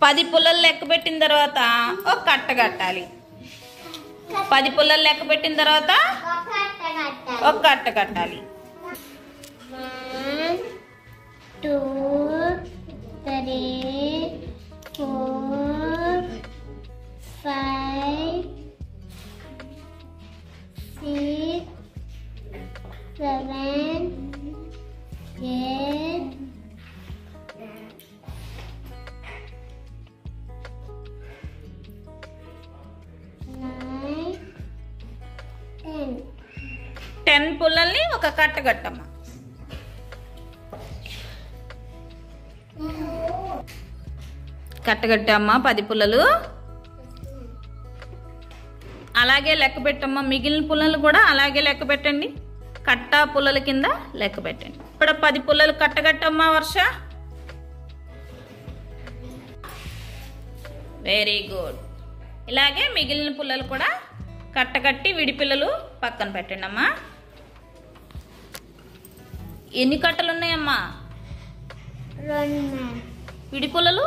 పది పుల్లలు లెక్క పెట్టిన తర్వాత ఒక కట్ట కట్టాలి పది పుల్లలు లెక్క పెట్టిన తర్వాత ఒక కట్ట కట్టాలి One, two, three, four, five, six, seven, eight, nine, ten. Ten పుల్లల్ని ఒక కట్ట కట్టమ్మా కట్టగట్టమ్మా పది పుల్లలు అలాగే లెక్క పెట్టమ్మా మిగిలిన పుల్లలు కూడా అలాగే లెక్క పెట్టండి కట్ట పుల్లల కింద లెక్క పెట్టండి ఇప్పుడు పది పుల్లలు కట్టగట్టమ్మా వర్ష వెరీ గుడ్ ఇలాగే మిగిలిన పుల్లలు కూడా కట్టకట్టి విడి పిల్లలు పక్కన పెట్టండి అమ్మా ఎన్ని కట్టలు ఉన్నాయమ్మా Run, man. విడి పుల్లలు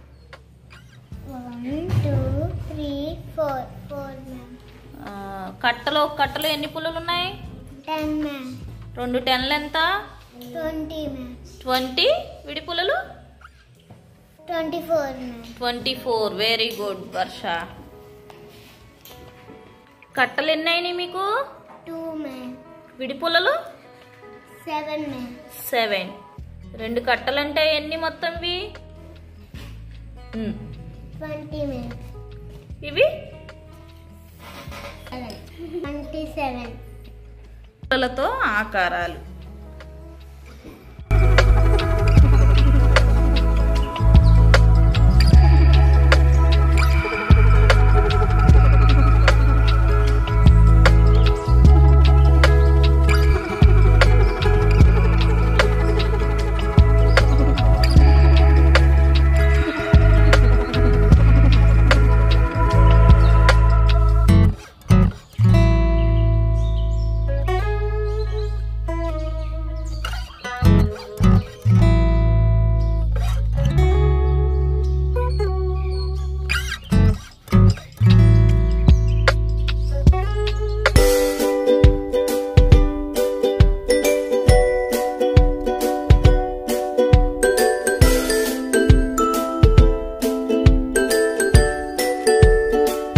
One, two, three, four. Four, man. ఆ, కట్టలో కట్టలో ఎన్ని పుల్లలు ఉన్నాయి Ten, man. రెండు టెన్లు ఎంత Twenty, man. ట్వంటీ విడి పుల్లలు Twenty-four, man. Twenty four very good Varsha కట్టలు ఎన్ని అయినాయి మీకు Two, man. విడి పుల్లలు Seven, man. సెవెన్ రెండు కట్టలంటే ఎన్ని మొత్తంవి ఉమ్, Twenty, man. ఇవి Seven. Twenty-seven. పుల్లలతో ఆకారాలు